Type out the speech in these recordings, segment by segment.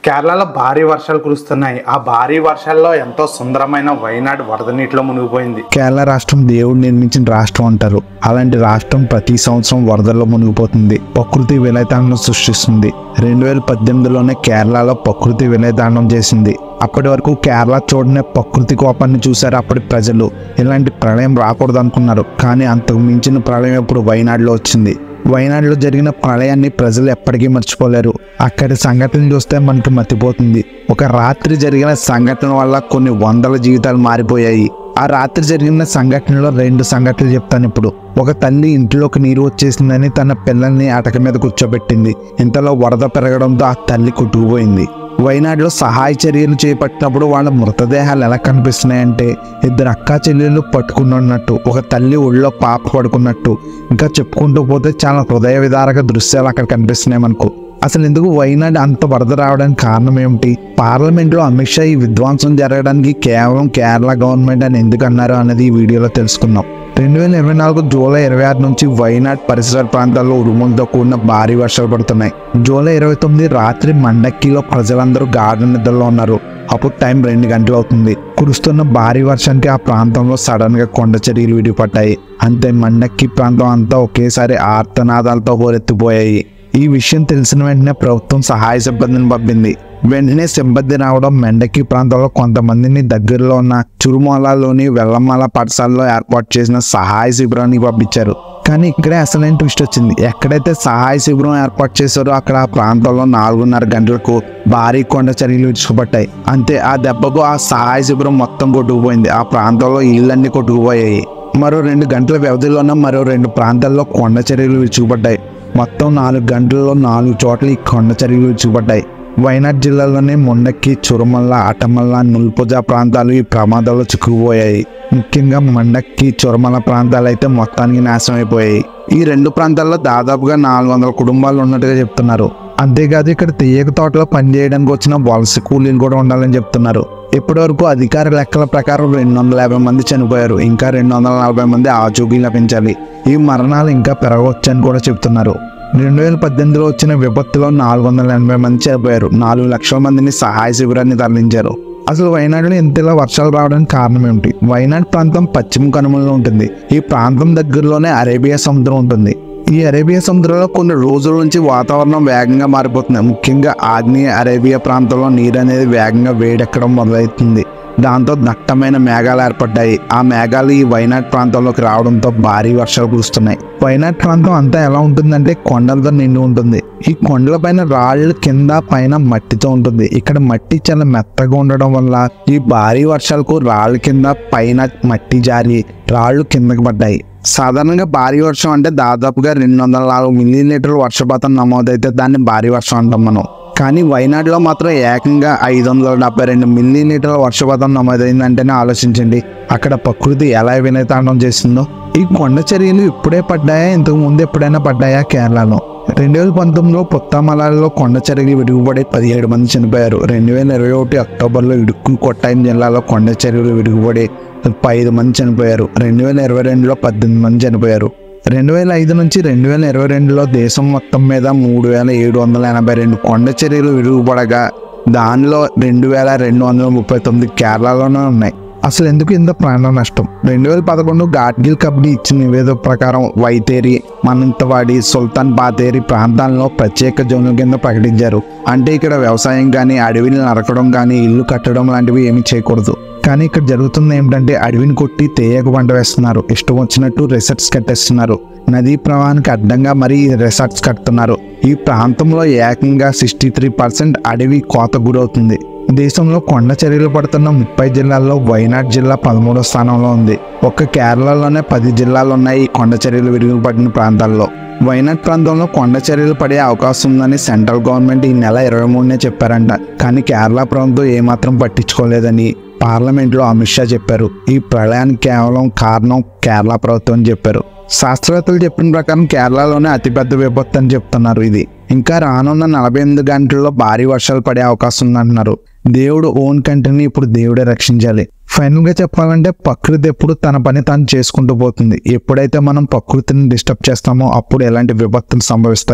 కేరళలో భారీ వర్షాలు కురుస్తున్నాయి ఆ భారీ వర్షాల్లో ఎంతో సుందరమైన వైనాడు వరద నీటిలో మునిగిపోయింది కేరళ రాష్ట్రం దేవుడు నిర్మించిన రాష్ట్రం అంటారు అలాంటి రాష్ట్రం ప్రతి సంవత్సరం వరదల్లో మునిగిపోతుంది ప్రకృతి విలయతాండం సృష్టిస్తుంది రెండు వేల పద్దెనిమిదిలోనే కేరళలో ప్రకృతి విలయతాండం చేసింది అప్పటి వరకు కేరళ చూడనే ప్రకృతి కోపాన్ని చూశారు అప్పటి ప్రజలు ఇలాంటి ప్రళయం రాకూడదు అనుకున్నారు కానీ అంతకు మించిన ప్రళయం ఇప్పుడు వైనాడులో వచ్చింది వైనాడులో జరిగిన ప్రళయాన్ని ప్రజలు ఎప్పటికీ మర్చిపోలేరు అక్కడి సంఘటనలు చూస్తే మనకి మతిపోతుంది ఒక రాత్రి జరిగిన సంఘటన వల్ల కొన్ని వందల జీవితాలు మారిపోయాయి ఆ రాత్రి జరిగిన సంఘటనలో రెండు సంఘటనలు చెప్తాను ఇప్పుడు ఒక తల్లి ఇంట్లోకి నీరు వచ్చేసిందని తన పిల్లల్ని అటక మీద కూర్చోబెట్టింది ఇంతలో వరద పెరగడంతో ఆ తల్లి కొట్టుకుపోయింది వైనాడులో సహాయ చర్యలు చేపట్టినప్పుడు వాళ్ళ మృతదేహాలు ఎలా కనిపిస్తున్నాయంటే ఇద్దరు అక్కా చెల్లెళ్ళు పట్టుకున్నట్టు ఒక తల్లి ఒళ్ళో పాప పడుకున్నట్టు ఇంకా చెప్పుకుంటూ పోతే చాలా హృదయ విదారక దృశ్యాలు అక్కడ కనిపిస్తున్నాయి మనకు అసలు ఎందుకు వైనాడు అంత వరద రావడానికి కారణం ఏమిటి పార్లమెంట్లో అమిత్ షా ఈ విధ్వంసం జరగడానికి కేవలం కేరళ గవర్నమెంట్ అని ఎందుకు అన్నారు అనేది ఈ వీడియోలో తెలుసుకుందాం రెండు వేల ఇరవై నాలుగు జూలై ఇరవై ఆరు నుంచి వైనాడ్ పరిసర ప్రాంతాల్లో ఉరుములతో కూడిన భారీ వర్షాలు పడుతున్నాయి జూలై ఇరవై తొమ్మిది రాత్రి మండక్కిలో ప్రజలందరూ గార్డెన్ నిద్రలో ఉన్నారు అప్పుడు టైం రెండు గంటలు అవుతుంది కురుస్తున్న భారీ వర్షానికి ఆ ప్రాంతంలో సడన్ గా కొండ చర్యలు విడిపడ్డాయి అంతే మండక్కి ప్రాంతం అంతా ఒకేసారి ఆర్తనాదాలతో హోరెత్తిపోయాయి ఈ విషయం తెలిసిన వెంటనే ప్రభుత్వం సహాయ సిబ్బందిని పంపింది వెంటనే సిబ్బంది రావడం మెండకి ప్రాంతంలో కొంతమందిని దగ్గరలో ఉన్న చురుమూలలోని వెల్లమాల పాఠశాలలో ఏర్పాటు చేసిన సహాయ శిబిరానికి పంపించారు కానీ ఇక్కడే అసలైన ట్విస్ట్ వచ్చింది ఎక్కడైతే సహాయ శిబిరం ఏర్పాటు చేశారో అక్కడ ఆ ప్రాంతంలో నాలుగున్నర గంటలకు భారీ కొండ చర్యలు విడిచిపడ్డాయి అంతే ఆ దెబ్బకు ఆ సహాయ శిబిరం మొత్తం కొట్టుకుపోయింది ఆ ప్రాంతంలో ఇళ్ళన్నీ కొట్టుకుపోయాయి మరో రెండు గంటల వ్యవధిలోనే మరో రెండు ప్రాంతాల్లో కొండ చర్యలు విరుచుకుపడ్డాయి మొత్తం నాలుగు గంటల్లో నాలుగు చోట్ల ఈ కొండ చర్యలు విరుచుకుపడ్డాయి వైనాడ్ జిల్లాలోని మొండక్కి చురుమల్ల అటమల్ల నుల్పుజ ప్రాంతాలు ఈ ప్రమాదంలో చిక్కుకుపోయాయి ముఖ్యంగా మండక్కి చురమల ప్రాంతాలు అయితే మొత్తానికి నాశనం అయిపోయాయి ఈ రెండు ప్రాంతాల్లో దాదాపుగా నాలుగు వందల కుటుంబాలు ఉన్నట్టుగా చెప్తున్నారు అంతేకాదు ఇక్కడ తీయక తోటలో పనిచేయడానికి వచ్చిన వలస కూలీలు కూడా ఉండాలని చెప్తున్నారు ఇప్పటి వరకు అధికార లెక్కల ప్రకారం రెండు వందల యాభై మంది చనిపోయారు ఇంకా రెండు వందల నలభై మంది ఆచూకీ లభించాలి ఈ మరణాలు ఇంకా పెరగవచ్చని కూడా చెప్తున్నారు రెండు వేల పద్దెనిమిదిలో వచ్చిన విపత్తులో నాలుగు వందల ఎనభై మంది చనిపోయారు నాలుగు లక్షల మందిని సహాయ శిబిరాన్ని తరలించారు అసలు వైనాడులో ఇంతలా వర్షాలు రావడానికి కారణం ఏమిటి వైనాడ్ ప్రాంతం పశ్చిమ కనుమల్లో ఉంటుంది ఈ ప్రాంతం దగ్గరలోనే అరేబియా సముద్రం ఉంటుంది ఈ అరేబియా సముద్రంలో కొన్ని రోజుల నుంచి వాతావరణం వేగంగా మారిపోతుంది ముఖ్యంగా ఆగ్నేయ అరేబియా ప్రాంతంలో నీరు అనేది వేగంగా వేడెక్కడం మొదలవుతుంది దాంతో దట్టమైన మేఘాలు ఏర్పడ్డాయి ఆ మేఘాలు ఈ వైనాడ్ ప్రాంతంలోకి రావడంతో భారీ వర్షాలు కురుస్తున్నాయి వైనాడ్ ప్రాంతం అంతా ఎలా ఉంటుందంటే కొండలతో నిండి ఉంటుంది ఈ కొండల పైన రాళ్ళు కింద పైన మట్టితో ఉంటుంది ఇక్కడ మట్టి చాలా మెత్తగా ఉండడం వల్ల ఈ భారీ వర్షాలకు రాళ్ళ కింద పైన మట్టి జారి రాళ్ళు కిందకి పడ్డాయి సాధారణంగా భారీ వర్షం అంటే దాదాపుగా రెండు వందల నాలుగు మిల్లీలీటర్ల వర్షపాతం నమోదైతే దాన్ని భారీ వర్షం అంటాం మనం కానీ వైనాడులో మాత్రం ఏకంగా ఐదు వందల డెబ్బై రెండు మిల్లీలీటర్ల వర్షపాతం నమోదైందంటేనే ఆలోచించండి అక్కడ ప్రకృతి ఎలా వినయతాండం చేసిందో ఈ కొండ చర్యలు ఇప్పుడే పడ్డాయా ఇంతకు ముందు ఎప్పుడైనా పడ్డాయా కేరళలో రెండు వేల పంతొమ్మిదిలో పుత్తమలాలో కొండ చర్యలు విడుగుపడి పదిహేడు మంది చనిపోయారు రెండు వేల ఇరవై ఒకటి అక్టోబర్లో ఇడుక్కు కొట్టాయం జిల్లాలో కొండ చర్యలు విడుగుపడి ఐదు మంది చనిపోయారు రెండు వేల ఇరవై రెండులో పద్దెనిమిది మంది చనిపోయారు రెండు వేల ఐదు నుంచి రెండు వేల ఇరవై రెండులో దేశం మొత్తం మీద మూడు వేల ఏడు వందల ఎనభై రెండు కొండ చర్యలు విరుగుపడగా దానిలో రెండు వేల రెండు వందల ముప్పై తొమ్మిది కేరళలోనే ఉన్నాయి అసలు ఎందుకు ఇంత ప్రాణ నష్టం రెండు వేల పదకొండు గాడ్గిల్ కబడ్డీ ఇచ్చిన నివేదిక ప్రకారం వైతేరి మనంతవాడి సుల్తాన్ బాతేరి ప్రాంతాల్లో ప్రత్యేక జోన్ల కింద ప్రకటించారు అంటే ఇక్కడ వ్యవసాయం కానీ అడవిని నరకడం కానీ ఇల్లు కట్టడం లాంటివి ఏమీ చేయకూడదు కానీ ఇక్కడ జరుగుతుంది ఏమిటంటే అడవిని కొట్టి తేయకు పంట వేస్తున్నారు ఇష్టం వచ్చినట్టు రిసార్ట్స్ కట్టేస్తున్నారు నదీ ప్రవాహానికి అడ్డంగా మరీ రిసార్ట్స్ కడుతున్నారు ఈ ప్రాంతంలో ఏకంగా సిక్స్టీ త్రీ పర్సెంట్ అడవి కోత గురవుతుంది దేశంలో కొండ చర్యలు పడుతున్న ముప్పై జిల్లాల్లో వైనాడ్ జిల్లా పదమూడో స్థానంలో ఉంది ఒక్క కేరళలోనే పది జిల్లాలు ఉన్నాయి ఈ కొండ చర్యలు విరిగిపడిన ప్రాంతాల్లో వైనాడ్ ప్రాంతంలో కొండ చర్యలు పడే అవకాశం ఉందని సెంట్రల్ గవర్నమెంట్ ఈ నెల ఇరవై మూడునే చెప్పారంట కానీ కేరళ ప్రభుత్వం ఏమాత్రం పట్టించుకోలేదని పార్లమెంట్లో అమిత్ షా చెప్పారు ఈ ప్రళయానికి కేవలం కారణం కేరళ ప్రభుత్వం అని చెప్పారు శాస్త్రవేత్తలు చెప్పిన ప్రకారం కేరళలోనే అతిపెద్ద విపత్తు అని చెప్తున్నారు ఇది ఇంకా రానున్న నలభై ఎనిమిది గంటల్లో భారీ వర్షాలు పడే అవకాశం ఉందంటున్నారు దేవుడు ఓన్ కంట్రీని ఇప్పుడు దేవుడే రక్షించాలి ఫైనల్ గా చెప్పాలంటే ప్రకృతి ఎప్పుడు తన పని తాను చేసుకుంటూ పోతుంది ఎప్పుడైతే మనం ప్రకృతిని డిస్టర్బ్ చేస్తామో అప్పుడు ఎలాంటి విపత్తులు సంభవిస్తాయి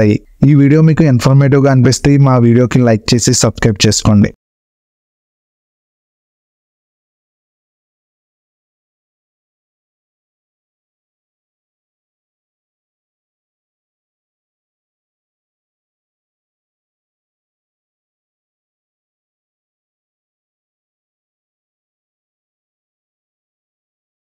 ఈ వీడియో మీకు ఇన్ఫర్మేటివ్గా అనిపిస్తే మా వీడియోకి లైక్ చేసి సబ్స్క్రైబ్ చేసుకోండి